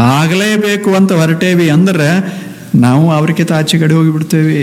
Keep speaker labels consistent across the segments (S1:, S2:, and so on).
S1: ಆಗಲೇಬೇಕು ಅಂತ ಹೊರಟೇವಿ ಅಂದ್ರೆ ನಾವು ಅವ್ರಿಗಿಂತ ಆಚೆ ಕಡೆ ಹೋಗಿಬಿಡ್ತೇವೆ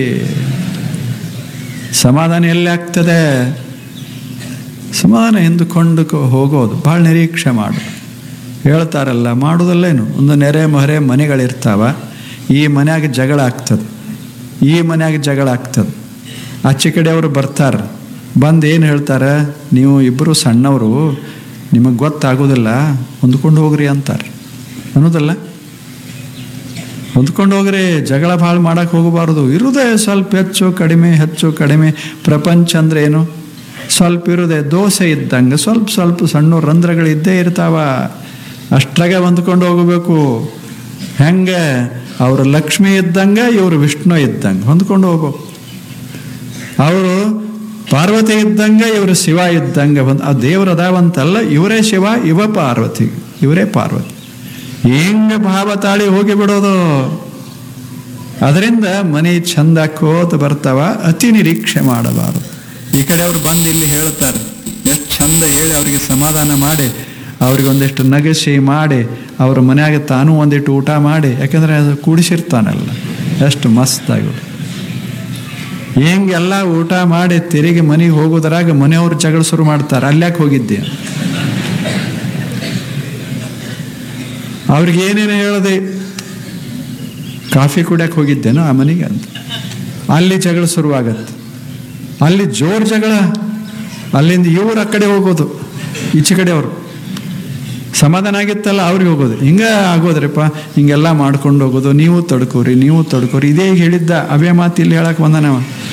S1: ಸಮಾಧಾನ ಎಲ್ಲಿ ಆಗ್ತದೆ ಸಮಾಧಾನ ಎಂದುಕೊಂಡು ಹೋಗೋದು ಭಾಳ ನಿರೀಕ್ಷೆ ಮಾಡು ಹೇಳ್ತಾರಲ್ಲ ಮಾಡೋದಲ್ಲೇನು ಒಂದು ನೆರೆ ಮೊರೆ ಮನೆಗಳಿರ್ತಾವ ಈ ಮನ್ಯಾಗ ಜಗಳ ಆಗ್ತದೆ ಈ ಮನ್ಯಾಗ ಜಗಳ ಆಗ್ತದೆ ಆಚೆ ಕಡೆಯವರು ಬರ್ತಾರೆ ಬಂದು ಏನು ಹೇಳ್ತಾರೆ ನೀವು ಇಬ್ಬರು ಸಣ್ಣವರು ನಿಮಗೆ ಗೊತ್ತಾಗೋದಿಲ್ಲ ಹೊಂದ್ಕೊಂಡು ಹೋಗ್ರಿ ಅಂತಾರೆ ಅನ್ನೋದಲ್ಲ ಹೊಂದ್ಕೊಂಡು ಹೋಗ್ರಿ ಜಗಳ ಭಾಳ ಮಾಡಕ್ಕೆ ಹೋಗಬಾರ್ದು ಇರುದೇ ಸ್ವಲ್ಪ ಹೆಚ್ಚು ಕಡಿಮೆ ಹೆಚ್ಚು ಕಡಿಮೆ ಪ್ರಪಂಚ ಅಂದ್ರೆ ಏನು ಸ್ವಲ್ಪ ಇರುದೆ ದೋಸೆ ಇದ್ದಂಗೆ ಸ್ವಲ್ಪ ಸ್ವಲ್ಪ ಸಣ್ಣ ರಂಧ್ರಗಳು ಇದ್ದೇ ಇರ್ತಾವ ಅಷ್ಟ್ರಾಗೆ ಹೊಂದ್ಕೊಂಡು ಹೋಗಬೇಕು ಹೆಂಗೆ ಅವರು ಲಕ್ಷ್ಮಿ ಇದ್ದಂಗೆ ಇವರು ವಿಷ್ಣು ಇದ್ದಂಗೆ ಹೊಂದ್ಕೊಂಡು ಹೋಗ್ಬೇಕು ಅವರು ಪಾರ್ವತಿ ಇದ್ದಂಗೆ ಇವರು ಶಿವ ಇದ್ದಂಗೆ ಒಂದು ಆ ದೇವ್ರು ಅದಾವಂತಲ್ಲ ಇವರೇ ಶಿವ ಇವ ಪಾರ್ವತಿ ಇವರೇ ಪಾರ್ವತಿ ಹೆಂಗ ಭಾವ ತಾಳಿ ಹೋಗಿ ಬಿಡೋದು ಅದರಿಂದ ಮನೆ ಚಂದ ಕೋತ ಬರ್ತಾವ ಅತಿ ನಿರೀಕ್ಷೆ ಮಾಡಬಾರದು ಈ ಕಡೆ ಅವ್ರು ಬಂದು ಇಲ್ಲಿ ಹೇಳ್ತಾರೆ ಎಷ್ಟು ಚಂದ ಹೇಳಿ ಅವರಿಗೆ ಸಮಾಧಾನ ಮಾಡಿ ಅವ್ರಿಗೆ ಒಂದಿಷ್ಟು ನಗಸಿ ಮಾಡಿ ಅವ್ರ ಮನ್ಯಾಗ ತಾನು ಒಂದಿಟ್ಟು ಊಟ ಮಾಡಿ ಯಾಕಂದ್ರೆ ಅದು ಕೂಡಿಸಿರ್ತಾನಲ್ಲ ಎಷ್ಟು ಮಸ್ತಾಗಿ ಹೆಂಗೆಲ್ಲ ಊಟ ಮಾಡಿ ತಿರುಗಿ ಮನೆಗೆ ಹೋಗೋದ್ರಾಗ ಮನೆಯವ್ರು ಜಗಳ ಶುರು ಮಾಡ್ತಾರೆ ಅಲ್ಯಾಕೆ ಹೋಗಿದ್ದೆ ಅವ್ರಿಗೆ ಏನೇನು ಹೇಳದೆ ಕಾಫಿ ಕುಡಿಯಕ್ಕೆ ಹೋಗಿದ್ದೇನೋ ಆ ಮನೆಗೆ ಅಂತ ಅಲ್ಲಿ ಜಗಳ ಶುರುವಾಗತ್ತೆ ಅಲ್ಲಿ ಜೋರ್ ಜಗಳ ಅಲ್ಲಿಂದ ಇವ್ರು ಆ ಕಡೆ ಹೋಗೋದು ಈಚೆ ಕಡೆ ಅವರು ಸಮಾಧಾನ ಆಗಿತ್ತಲ್ಲ ಅವ್ರಿಗೆ ಹೋಗೋದು ಹಿಂಗ ಆಗೋದ್ರಪ್ಪ ಹಿಂಗೆಲ್ಲ ಮಾಡ್ಕೊಂಡು ಹೋಗೋದು ನೀವು ತಡ್ಕೋರಿ ನೀವು ತಡ್ಕೋರಿ ಇದೇ ಹೇಳಿದ್ದ ಅವೇ ಮಾತು ಇಲ್ಲಿ ಹೇಳಕ್ ಬಂದನವ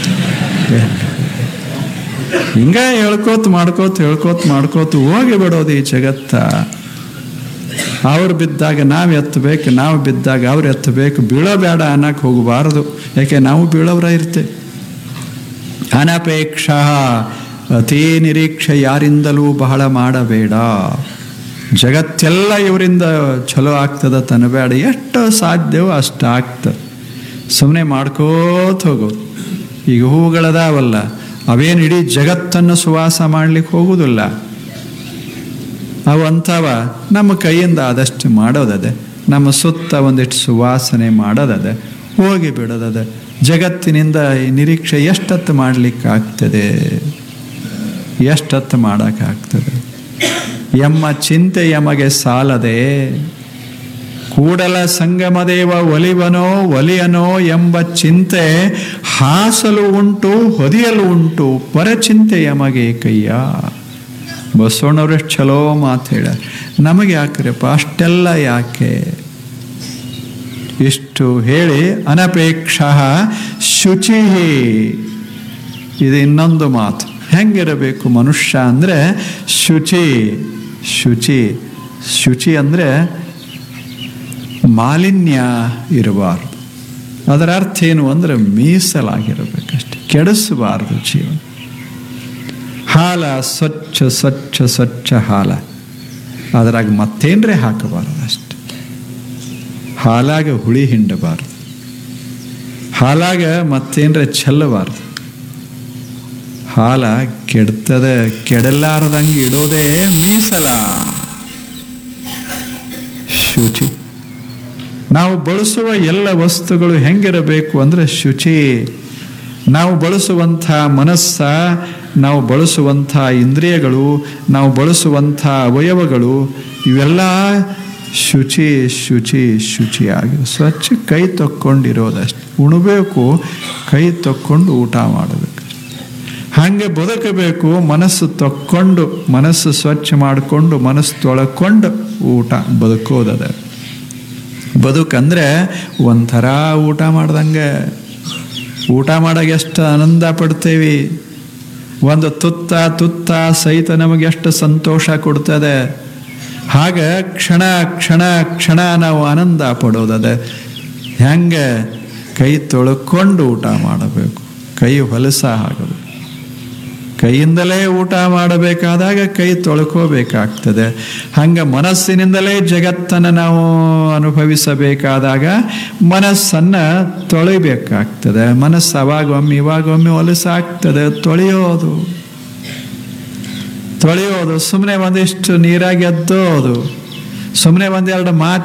S1: ಹಿಂಗ ಹೇಳ್ಕೋತ ಮಾಡ್ಕೋತ ಹೇಳ್ಕೋತ ಮಾಡ್ಕೋತ ಹೋಗಿ ಬಿಡೋದು ಈ ಜಗತ್ತ ಅವ್ರು ಬಿದ್ದಾಗ ನಾವು ಎತ್ತಬೇಕು ನಾವು ಬಿದ್ದಾಗ ಅವ್ರು ಎತ್ತಬೇಕು ಬೀಳೋಬೇಡ ಅನ್ನಕ್ಕೆ ಹೋಗಬಾರದು ಯಾಕೆ ನಾವು ಬೀಳೋರ ಇರ್ತೇವೆ ಅನಪೇಕ್ಷ ಅತೀ ನಿರೀಕ್ಷೆ ಯಾರಿಂದಲೂ ಬಹಳ ಮಾಡಬೇಡ ಜಗತ್ತೆಲ್ಲ ಇವರಿಂದ ಚಲೋ ಆಗ್ತದ ತನಬೇಡ ಎಷ್ಟು ಸಾಧ್ಯವೋ ಅಷ್ಟು ಆಗ್ತದೆ ಸುಮ್ಮನೆ ಮಾಡ್ಕೋತ ಹೋಗೋದು ಈಗ ಹೂಗಳದಾವಲ್ಲ ಅವೇನು ಇಡೀ ಜಗತ್ತನ್ನು ಸುವಾಸ ಮಾಡ್ಲಿಕ್ಕೆ ಹೋಗುವುದಿಲ್ಲ ಅವು ಅಂಥವ ನಮ್ಮ ಕೈಯಿಂದ ಆದಷ್ಟು ಮಾಡೋದದೆ ನಮ್ಮ ಸುತ್ತ ಒಂದಿಷ್ಟು ಸುವಾಸನೆ ಮಾಡೋದದೆ ಹೋಗಿ ಬಿಡೋದದೆ ಜಗತ್ತಿನಿಂದ ಈ ನಿರೀಕ್ಷೆ ಎಷ್ಟತ್ತು ಮಾಡಲಿಕ್ಕಾಗ್ತದೆ ಎಷ್ಟತ್ತು ಮಾಡೋಕ್ಕಾಗ್ತದೆ ಎಮ್ಮ ಚಿಂತೆ ಯಮಗೆ ಸಾಲದೆ ಕೂಡಲ ಸಂಗಮದೇವ ಒಲಿವನೋ ಒಲಿಯನೋ ಎಂಬ ಚಿಂತೆ ಹಾಸಲು ಉಂಟು ಹೊದಿಯಲು ಉಂಟು ಪರಚಿಂತೆ ಯಮಗೆ ಕಯ್ಯ ಬಸವಣ್ಣವ್ರು ಎಷ್ಟು ಚಲೋ ಮಾತು ಹೇಳ ನಮಗೆ ಯಾಕ್ರಪ್ಪ ಅಷ್ಟೆಲ್ಲ ಯಾಕೆ ಇಷ್ಟು ಹೇಳಿ ಅನಪೇಕ್ಷ ಶುಚಿ ಇದು ಇನ್ನೊಂದು ಮಾತು ಹೆಂಗಿರಬೇಕು ಮನುಷ್ಯ ಅಂದರೆ ಶುಚಿ ಶುಚಿ ಶುಚಿ ಅಂದರೆ ಮಾಲಿನ್ಯ ಇರಬಾರ್ದು ಅದರ ಅರ್ಥ ಏನು ಅಂದರೆ ಮೀಸಲಾಗಿರಬೇಕಷ್ಟೆ ಕೆಡಿಸಬಾರ್ದು ಜೀವನ ಹಾಲ ಸ್ವಚ್ಛ ಸ್ವಚ್ಛ ಸ್ವಚ್ಛ ಹಾಲ ಅದ್ರಾಗ ಮತ್ತೇನ್ರೆ ಹಾಕಬಾರದು ಅಷ್ಟೆ ಹಾಲಾಗ ಹುಳಿ ಹಿಂಡಬಾರ್ದು ಹಾಲಾಗ ಮತ್ತೇನ್ರೆ ಚೆಲ್ಲಬಾರ್ದು ಹಾಲ ಕೆಡ್ತದ ಕೆಡಲಾರದಂಗೆ ಇಡೋದೇ ಮೀಸಲ ಶುಚಿ ನಾವು ಬಳಸುವ ಎಲ್ಲ ವಸ್ತುಗಳು ಹೆಂಗಿರಬೇಕು ಅಂದರೆ ಶುಚಿ ನಾವು ಬಳಸುವಂಥ ಮನಸ್ಸ ನಾವು ಬಳಸುವಂಥ ಇಂದ್ರಿಯಗಳು ನಾವು ಬಳಸುವಂಥ ಅವಯವಗಳು ಇವೆಲ್ಲ ಶುಚಿ ಶುಚಿ ಶುಚಿಯಾಗಿ ಸ್ವಚ್ಛ ಕೈ ತಕ್ಕೊಂಡಿರೋದಷ್ಟೆ ಉಣಬೇಕು ಕೈ ತಕ್ಕೊಂಡು ಊಟ ಮಾಡಬೇಕು ಹಾಗೆ ಬದುಕಬೇಕು ಮನಸ್ಸು ತಕ್ಕೊಂಡು ಮನಸ್ಸು ಸ್ವಚ್ಛ ಮಾಡಿಕೊಂಡು ಮನಸ್ಸು ತೊಳ್ಕೊಂಡು ಊಟ ಬದುಕೋದದ ಬದುಕಂದ್ರೆ ಒಂಥರ ಊಟ ಮಾಡ್ದಂಗೆ ಊಟ ಮಾಡಾಗ ಎಷ್ಟು ಆನಂದ ಪಡ್ತೇವಿ ಒಂದು ತುತ್ತ ತುತ್ತ ಸಹಿತ ನಮಗೆ ಎಷ್ಟು ಸಂತೋಷ ಕೊಡ್ತದೆ ಹಾಗೆ ಕ್ಷಣ ಕ್ಷಣ ಕ್ಷಣ ನಾವು ಆನಂದ ಪಡೋದದೆ ಹೆಂಗೆ ಕೈ ತೊಳ್ಕೊಂಡು ಊಟ ಮಾಡಬೇಕು ಕೈ ಹೊಲಸ ಆಗಬೇಕು ಕೈಯಿಂದಲೇ ಊಟ ಮಾಡಬೇಕಾದಾಗ ಕೈ ತೊಳ್ಕೋಬೇಕಾಗ್ತದೆ ಹಂಗೆ ಮನಸ್ಸಿನಿಂದಲೇ ಜಗತ್ತನ್ನು ನಾವು ಅನುಭವಿಸಬೇಕಾದಾಗ ಮನಸ್ಸನ್ನು ತೊಳಿಬೇಕಾಗ್ತದೆ ಮನಸ್ಸು ಅವಾಗೊಮ್ಮೆ ಇವಾಗೊಮ್ಮೆ ಹೊಲಸಾಗ್ತದೆ ತೊಳೆಯೋದು ತೊಳೆಯೋದು ಸುಮ್ಮನೆ ಒಂದಿಷ್ಟು ನೀರಾಗಿ ಎದ್ದೋದು ಸುಮ್ಮನೆ ಒಂದೆರಡು ಮಾತು